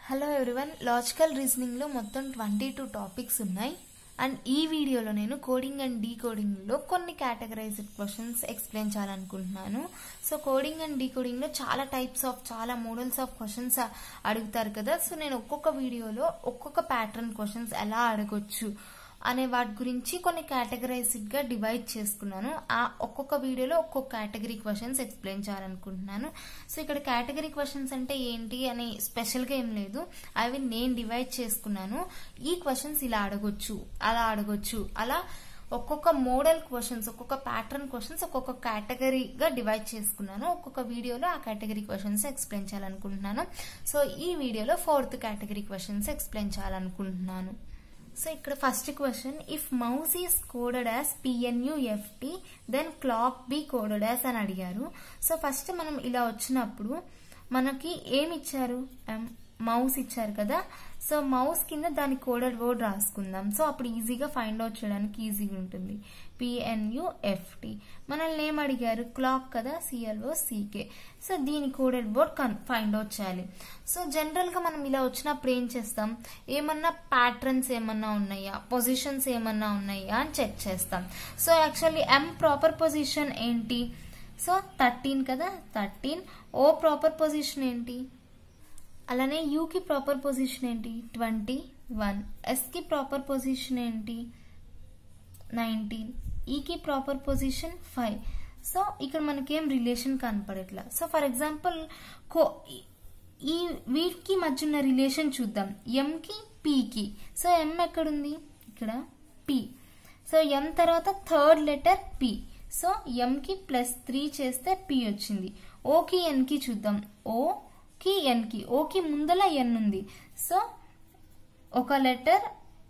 hello everyone logical రీజనింగ్లో మొత్తం twenty two topics ఉన్నాయి అండ్ ఈ వీడియోలో నేను కోడింగ్ అండ్ డీకోడింగ్లో కొన్ని కేటగరైజ్డ్ క్వశ్చన్స్ ఎక్స్ప్లెయిన్ చేయాలనుకుంటున్నాను సో కోడింగ్ అండ్ డీకోడింగ్లో చాలా టైప్స్ ఆఫ్ చాలా మోడల్స్ ఆఫ్ క్వశ్చన్స్ అడుగుతారు కదా సో నేను ఒక్కొక్క వీడియోలో ఒక్కొక్క ప్యాటర్న్ క్వశ్చన్స్ ఎలా అడగొచ్చు అనే వాటి గురించి కొన్ని కేటగరైజ్డ్ గా డివైడ్ చేసుకున్నాను ఆ ఒక్కొక్క వీడియోలో ఒక్కొక్క కేటగిరీ క్వశ్చన్స్ ఎక్స్ప్లెయిన్ చేయాలనుకుంటున్నాను సో ఇక్కడ కేటగిరీ క్వశ్చన్స్ అంటే ఏంటి అని స్పెషల్ గా ఏం లేదు అవి నేను డివైడ్ చేసుకున్నాను ఈ క్వశ్చన్స్ ఇలా అడగొచ్చు అలా అడగొచ్చు అలా ఒక్కొక్క మోడల్ క్వశ్చన్స్ ఒక్కొక్క ప్యాటర్న్ క్వశ్చన్స్ ఒక్కొక్క కేటగిరీగా డివైడ్ చేసుకున్నాను ఒక్కొక్క వీడియోలో ఆ కేటగిరీ క్వశ్చన్స్ ఎక్స్ప్లెయిన్ చేయాలనుకుంటున్నాను సో ఈ వీడియోలో ఫోర్త్ కేటగిరీ క్వశ్చన్స్ ఎక్స్ప్లెయిన్ చేయాలనుకుంటున్నాను సో ఇక్కడ first question if mouse is coded as P N U F T then clock B coded as అని అడిగారు సో ఫస్ట్ మనం ఇలా వచ్చినప్పుడు మనకి ఏమి ఇచ్చారు మౌస్ ఇచ్చారు కదా సో మౌస్ కింద దాని కోడెడ్ వర్డ్ రాసుకుందాం సో అప్పుడు ఈజీగా ఫైండ్ అవుట్ చేయడానికి ఈజీగా ఉంటుంది పిఎన్యుఎఫ్టి మనల్ని ఏం అడిగారు క్లాక్ కదా సిఎల్ఓ సీకే సో దీని కోడెడ్ వర్డ్ ఫైండ్ అవుట్ చేయాలి సో జనరల్ గా మనం ఇలా వచ్చినప్పుడు ఏం చేస్తాం ఏమన్నా ప్యాటర్న్స్ ఏమన్నా ఉన్నాయా పొజిషన్స్ ఏమన్నా ఉన్నాయా అని చెక్ చేస్తాం so actually M proper position ఏంటి సో థర్టీన్ కదా థర్టీన్ ఓ ప్రాపర్ పొజిషన్ ఏంటి అలానే యూకి ప్రాపర్ పొజిషన్ ఏంటి ట్వంటీ వన్ ఎస్కి ప్రాపర్ పొజిషన్ ఏంటి నైన్టీన్ ఈకి ప్రాపర్ పొజిషన్ ఫైవ్ సో ఇక్కడ మనకేం రిలేషన్ కనపడట్లా సో ఫర్ ఎగ్జాంపుల్ కో ఈ వీటికి మధ్య ఉన్న రిలేషన్ చూద్దాం ఎంకి పీకి సో ఎం ఎక్కడుంది ఇక్కడ పి సో ఎం తర్వాత థర్డ్ లెటర్ పి సో ఎంకి ప్లస్ త్రీ చేస్తే పి వచ్చింది ఓకి ఎన్కి చూద్దాం ఓ కి ఎన్ కి ఓకి ముందల ఎన్ ఉంది సో ఒక లెటర్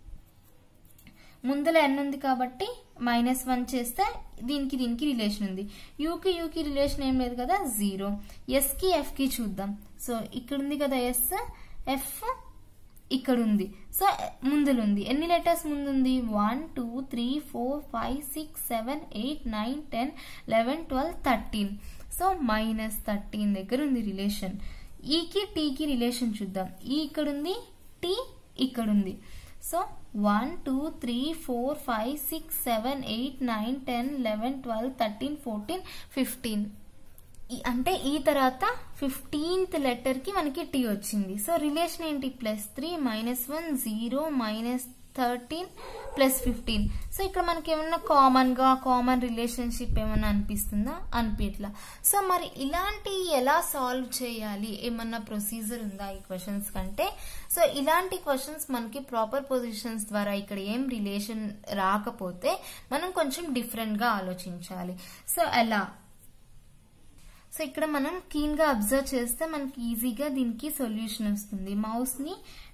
ముందల ఎన్ ఉంది కాబట్టి మైనస్ వన్ చేస్తే దీనికి దీనికి రిలేషన్ ఉంది యూకి యూకి రిలేషన్ ఏం లేదు కదా జీరో ఎస్కి ఎఫ్కి చూద్దాం సో ఇక్కడ ఉంది కదా ఎస్ ఎఫ్ ఇక్కడ ఉంది సో ముందులు ఉంది ఎన్ని లెటర్స్ ముందుంది one two three four five six seven eight nine ten eleven twelve thirteen so minus thirteen దగ్గర ఉంది రిలేషన్ ఈకి టీకి రిలేషన్ చూద్దాం ఈ ఇక్కడ ఉంది టీ ఇక్కడ ఉంది so one two three four five six seven eight nine ten eleven twelve thirteen fourteen fifteen అంటే ఈ తర్వాత ఫిఫ్టీన్త్ లెటర్ కి మనకి టీ వచ్చింది సో రిలేషన్ ఏంటి plus three minus one zero minus thirteen plus fifteen so ఇక్కడ మనకి ఏమన్నా కామన్ గా కామన్ రిలేషన్షిప్ ఏమన్నా అనిపిస్తుందా అనిపించట్లా సో మరి ఇలాంటి ఎలా సాల్వ్ చేయాలి ఏమన్నా ప్రొసీజర్ ఉందా ఈ క్వశ్చన్స్ కంటే సో ఇలాంటి క్వశ్చన్స్ మనకి ప్రాపర్ పొజిషన్స్ ద్వారా ఇక్కడ ఏం రిలేషన్ రాకపోతే మనం కొంచెం డిఫరెంట్ గా ఆలోచించాలి సో ఎలా సో ఇక్కడ మనం క్లీన్ గా అబ్జర్వ్ చేస్తే మనకి ఈజీగా దీనికి సొల్యూషన్ వస్తుంది మౌస్ ని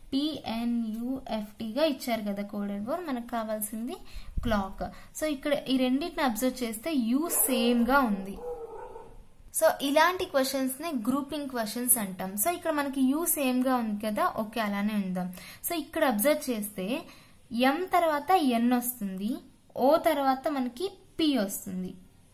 గా ఇచ్చారు కదా కోడెడ్ వర్డ్ మనకు కావాల్సింది క్లాక్ సో ఇక్కడ ఈ రెండింటిని అబ్జర్వ్ చేస్తే యూ సేమ్ గా ఉంది సో ఇలాంటి క్వశ్చన్స్ ని గ్రూపింగ్ క్వశ్చన్స్ అంటాం సో ఇక్కడ మనకి యూ సేమ్ గా ఉంది కదా ఓకే అలానే ఉందాం సో ఇక్కడ అబ్జర్వ్ చేస్తే ఎం తర్వాత ఎన్ వస్తుంది ఓ తర్వాత మనకి పి వస్తుంది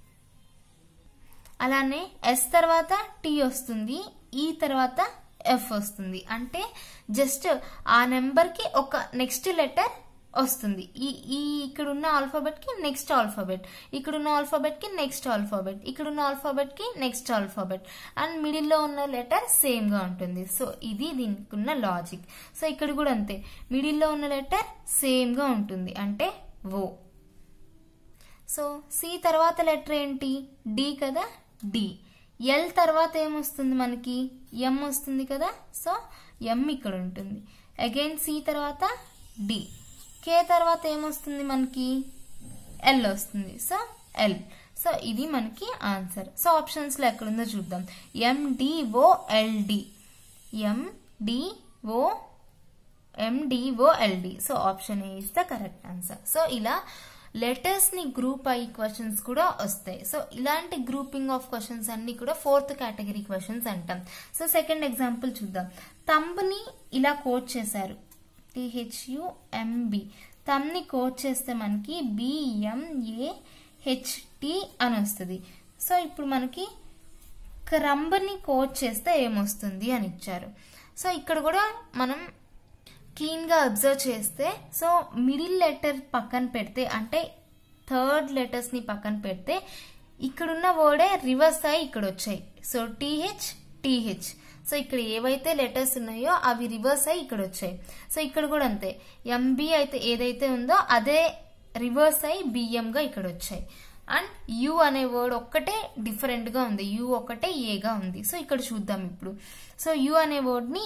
అలానే ఎస్ తర్వాత టీ వస్తుంది ఈ తర్వాత ఎఫ్ వస్తుంది అంటే జస్ట్ ఆ నెంబర్ కి ఒక నెక్స్ట్ లెటర్ వస్తుంది ఈ ఈ ఇక్కడ ఉన్న ఆల్ఫాబెట్ కి నెక్స్ట్ ఆల్ఫాబెట్ ఇక్కడ ఉన్న ఆల్ఫాబెట్ కి నెక్స్ట్ ఆల్ఫాబెట్ ఇక్కడ ఉన్న ఆల్ఫాబెట్ కి నెక్స్ట్ ఆల్ఫాబెట్ అండ్ మిడిల్ లో ఉన్న లెటర్ సేమ్ గా ఉంటుంది సో ఇది దీనికి ఉన్న లాజిక్ సో ఇక్కడ కూడా అంతే మిడిల్ లో ఉన్న లెటర్ సేమ్ గా ఉంటుంది అంటే ఓ సో సి తర్వాత లెటర్ ఏంటి డి కదా డి ఎల్ తర్వాత ఏమొస్తుంది మనకి ఎం వస్తుంది కదా సో ఎం ఇక్కడ ఉంటుంది అగైన్ సి తర్వాత డి కే తర్వాత ఏమొస్తుంది మనకి ఎల్ వస్తుంది సో ఎల్ సో ఇది మనకి ఆన్సర్ సో ఆప్షన్స్ లో ఎక్కడుందో చూద్దాం M D O L D M D O M D O L D so option A is the correct answer so ఇలా లెటర్స్ ని గ్రూప్ అయ్యి క్వశ్చన్స్ కూడా వస్తాయి సో ఇలాంటి గ్రూపింగ్ ఆఫ్ క్వశ్చన్స్ అన్ని కూడా ఫోర్త్ కేటగిరీ క్వశ్చన్స్ అంటాం సో సెకండ్ ఎగ్జాంపుల్ చూద్దాం తంబ్ని ఇలా కోడ్ చేశారు టిహెచ్యుఎంబి తమ్ని కోడ్ చేస్తే మనకి బిఎంఏ హెచ్టి అని వస్తుంది సో ఇప్పుడు మనకి క్రంబ్ని కోడ్ చేస్తే ఏమొస్తుంది అని ఇచ్చారు సో ఇక్కడ కూడా మనం క్లీన్గా అబ్జర్వ్ చేస్తే సో మిడిల్ లెటర్ పక్కన పెడితే అంటే థర్డ్ లెటర్స్ని పక్కన పెడితే ఇక్కడున్న వర్డే రివర్స్ అయ్యి ఇక్కడ వచ్చాయి సో టీహెచ్ టీహెచ్ సో ఇక్కడ ఏవైతే లెటర్స్ ఉన్నాయో అవి రివర్స్ అయ్యి ఇక్కడ వచ్చాయి సో ఇక్కడ కూడా అంతే ఎంబి అయితే ఏదైతే ఉందో అదే రివర్స్ అయ్యి బిఎంగా ఇక్కడ వచ్చాయి అండ్ యు అనే వర్డ్ ఒక్కటే డిఫరెంట్గా ఉంది యు ఒక్కటే ఏగా ఉంది సో ఇక్కడ చూద్దాం ఇప్పుడు సో యు అనే వర్డ్ని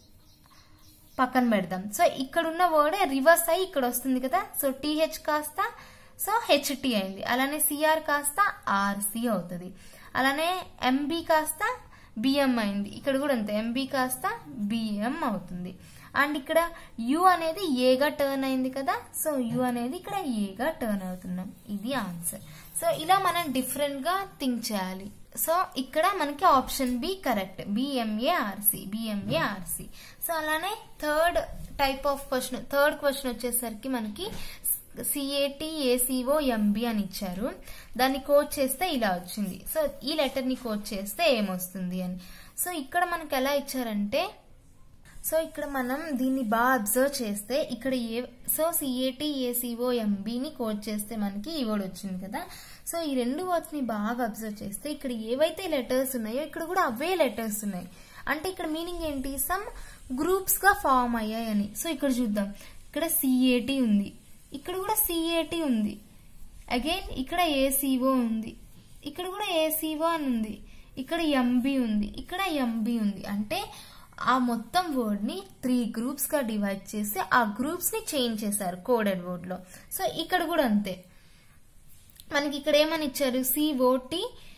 పక్కన పెడదాం సో ఇక్కడ ఉన్న వర్డ్ రివర్స్ అయ్యి ఇక్కడ వస్తుంది కదా సో టీహెచ్ కాస్త సో హెచ్టి అయింది అలానే సిఆర్ కాస్త ఆర్సి అవుతుంది అలానే ఎంబీ కాస్త బిఎం అయింది ఇక్కడ కూడా అంతే ఎంబీ కాస్త బిఎం అవుతుంది అండ్ ఇక్కడ యు అనేది ఏగా టర్న్ అయింది కదా సో యు అనేది ఇక్కడ ఏగా టర్న్ అవుతున్నాం ఇది ఆన్సర్ సో ఇలా మనం డిఫరెంట్ గా థింక్ చేయాలి సో ఇక్కడ మనకి option B correct B M A R C B M A R C so అలానే third type of question third question వచ్చేసరికి మనకి సిఏటి ఏసీఓ ఎంబి అని ఇచ్చారు దాన్ని కోడ్ చేస్తే ఇలా వచ్చింది సో ఈ లెటర్ ని కోడ్ చేస్తే ఏమొస్తుంది అని సో ఇక్కడ మనకి ఎలా ఇచ్చారంటే సో ఇక్కడ మనం దీన్ని బాగా అబ్జర్వ్ చేస్తే ఇక్కడ ఏ సో సిఏటి ఏసీఓ ఎంబీని కోడ్ చేస్తే మనకి ఈ వర్డ్ వచ్చింది కదా సో ఈ రెండు వర్డ్స్ ని బాగా అబ్జర్వ్ చేస్తే ఇక్కడ ఏవైతే లెటర్స్ ఉన్నాయో ఇక్కడ కూడా అవే లెటర్స్ ఉన్నాయి అంటే ఇక్కడ మీనింగ్ ఏంటి సమ్ గ్రూప్స్ గా ఫామ్ అయ్యాయని సో ఇక్కడ చూద్దాం ఇక్కడ సిఏటి ఉంది ఇక్కడ కూడా సిఏటి ఉంది అగైన్ ఇక్కడ ఏసీఓ ఉంది ఇక్కడ కూడా ఏసీఓ అని ఉంది ఇక్కడ ఎంబీ ఉంది ఇక్కడ ఎంబీ ఉంది అంటే ఆ మొత్తం వర్డ్ ని త్రీ గ్రూప్స్ గా డివైడ్ చేసి ఆ గ్రూప్స్ ని చేంజ్ చేశారు కోడెడ్ వర్డ్ లో సో ఇక్కడ కూడా అంతే మనకి ఇక్కడ ఏమని ఇచ్చారు సిఓటి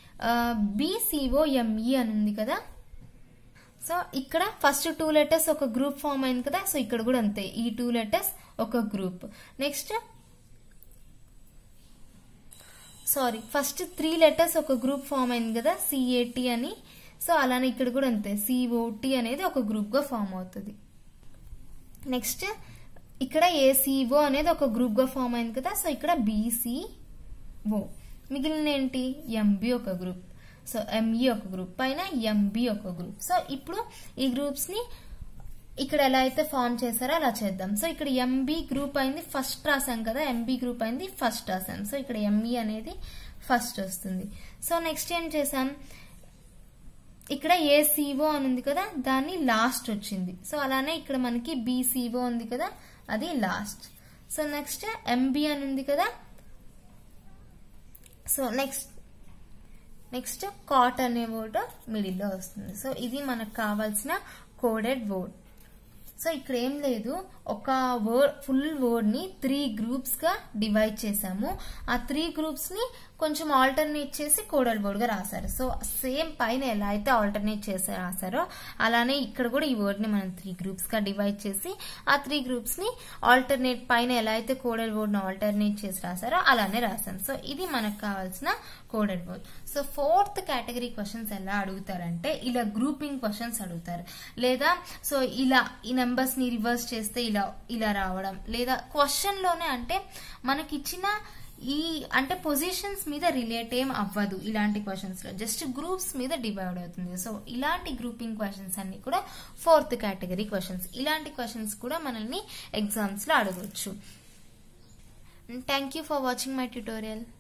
బిసిఓఎంఈ అని ఉంది కదా సో ఇక్కడ ఫస్ట్ టూ లెటర్స్ ఒక గ్రూప్ ఫామ్ అయింది కదా సో ఇక్కడ కూడా అంతే ఈ టూ లెటర్స్ ఒక group next sorry first three letters ఒక గ్రూప్ ఫామ్ అయింది కదా సిఏటి అని సో అలానే ఇక్కడ కూడా అంతే సిఓటి అనేది ఒక గ్రూప్ గా ఫామ్ అవుతుంది నెక్స్ట్ ఇక్కడ ఏసీఓ అనేది ఒక గ్రూప్ గా ఫామ్ అయింది కదా సో ఇక్కడ బీసీఓ మిగిలిన ఏంటి ఎంబీ ఒక గ్రూప్ సో ఎంఈ ఒక గ్రూప్ పైన ఎంబీ ఒక గ్రూప్ సో ఇప్పుడు ఈ గ్రూప్స్ ని ఇక్కడ ఎలా అయితే ఫామ్ చేశారో అలా చేద్దాం సో ఇక్కడ ఎంబీ గ్రూప్ అయింది ఫస్ట్ రాసాం కదా ఎంబీ గ్రూప్ అయింది ఫస్ట్ రాసాం సో ఇక్కడ ఎంఈ అనేది ఫస్ట్ వస్తుంది సో నెక్స్ట్ ఏం చేసాం ఇక్కడ ఏసీఓ అని ఉంది కదా దాన్ని లాస్ట్ వచ్చింది సో అలానే ఇక్కడ మనకి బీసీఓ ఉంది కదా అది లాస్ట్ సో నెక్స్ట్ ఎంబీ అని ఉంది కదా సో నెక్స్ట్ నెక్స్ట్ కాట్ అనే వర్డ్ మిడిల్లో వస్తుంది సో ఇది మనకు కావాల్సిన కోడెడ్ వర్డ్ సో ఇక్కడ ఏం లేదు ఒక వర్డ్ ఫుల్ వర్డ్ ని త్రీ గ్రూప్స్ గా డివైడ్ చేసాము ఆ త్రీ గ్రూప్స్ ని కొంచెం ఆల్టర్నేట్ చేసి కోడల్ వర్డ్ గా రాశారు సో సేమ్ పైన ఎలా అయితే ఆల్టర్నేట్ చేసి రాశారో అలానే ఇక్కడ కూడా ఈ వర్డ్ ని మనం త్రీ గ్రూప్స్ గా డివైడ్ చేసి ఆ త్రీ గ్రూప్స్ ని ఆల్టర్నేట్ పైన ఎలా అయితే కోడల్ వర్డ్ ని ఆల్టర్నేట్ చేసి రాశారో అలానే రాశాం సో ఇది మనకు కావాల్సిన coded word so fourth category questions ఎలా అడుగుతారంటే ఇలా గ్రూపింగ్ క్వశ్చన్స్ అడుగుతారు లేదా సో ఇలా ఈ నెంబర్స్ ని రివర్స్ చేస్తే ఇలా ఇలా రావడం లేదా క్వశ్చన్ లోనే అంటే మనకిచ్చిన ఈ అంటే పొజిషన్స్ మీద రిలేట్ ఏం అవ్వదు ఇలాంటి క్వశ్చన్స్ లో జస్ట్ గ్రూప్స్ మీద డివైడ్ అవుతుంది సో ఇలాంటి గ్రూపింగ్ క్వశ్చన్స్ అన్ని కూడా ఫోర్త్ కేటగిరీ క్వశ్చన్స్ ఇలాంటి క్వశ్చన్స్ కూడా మనల్ని ఎగ్జామ్స్ లో అడగొచ్చు thank you for watching my tutorial